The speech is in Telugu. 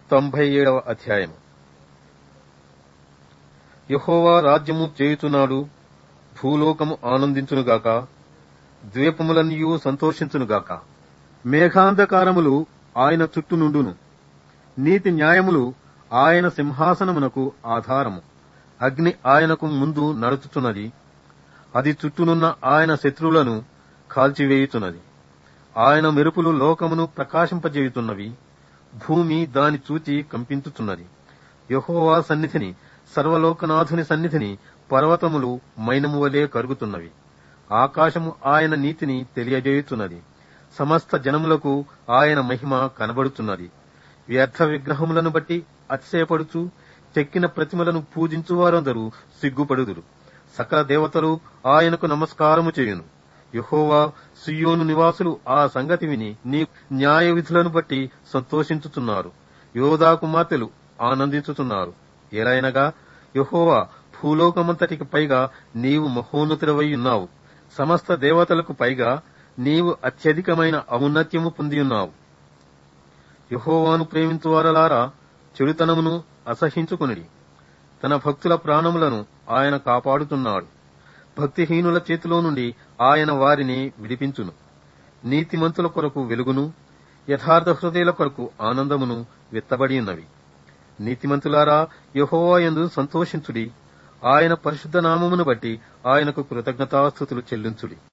తొంభై ఏడవ అధ్యాయం యహోవా రాజ్యము చేయుచున్నాడు భూలోకము ఆనందించునుగాక ద్వీపములన్నీయు సంతోషించునుగాక మేఘాంధకారములు ఆయన చుట్టూ నుండును నీతి న్యాయములు ఆయన సింహాసనమునకు ఆధారము అగ్ని ఆయనకు ముందు నడుచుచున్నది అది చుట్టూనున్న ఆయన శత్రువులను కాల్చివేయుచున్నది ఆయన మెరుపులు లోకమును ప్రకాశింపజేయుతున్నవి భూమి దాని చూచి కంపించుచున్నది యహోవా సన్నిధిని సర్వలోకనాథుని సన్నిధిని పర్వతములు మైనము వలె కరుగుతున్నవి ఆకాశము ఆయన నీతిని తెలియజేయుచున్నది సమస్త జనములకు ఆయన మహిమ కనబడుతున్నది వ్యర్థ విగ్రహములను బట్టి అతిశయపడుచు చెక్కిన ప్రతిమలను పూజించువారందరూ సిగ్గుపడుదురు సకల దేవతలు ఆయనకు నమస్కారము చేయును యహోవా సియోను నివాసులు ఆ సంగతి విని నీ న్యాయ విధులను బట్టి సంతోషించుతున్నారు యోధా కుమార్తెలు ఆనందించుతున్నారు ఎలైనగా యహోవా భూలోకమంతటికి పైగా నీవు మహోన్నతుడవై ఉన్నావు సమస్త దేవతలకు పైగా నీవు అత్యధికమైన ఔన్నత్యము పొంది ఉన్నావు యహోవాను ప్రేమించువారలారా చెడుతనమును అసహించుకునిడి తన భక్తుల ప్రాణములను ఆయన కాపాడుతున్నాడు భక్తిహీనుల చేతిలో నుండి ఆయన వారిని విడిపించును నీతిమంతుల కొరకు వెలుగును యథార్థ హృదయుల కొరకు ఆనందమును విత్తబడి ఉన్నవి నీతిమంతులారా యహోవా యందు సంతోషించుడి ఆయన పరిశుద్ధ నామమును బట్టి ఆయనకు కృతజ్ఞతాస్థుతులు చెల్లించుడి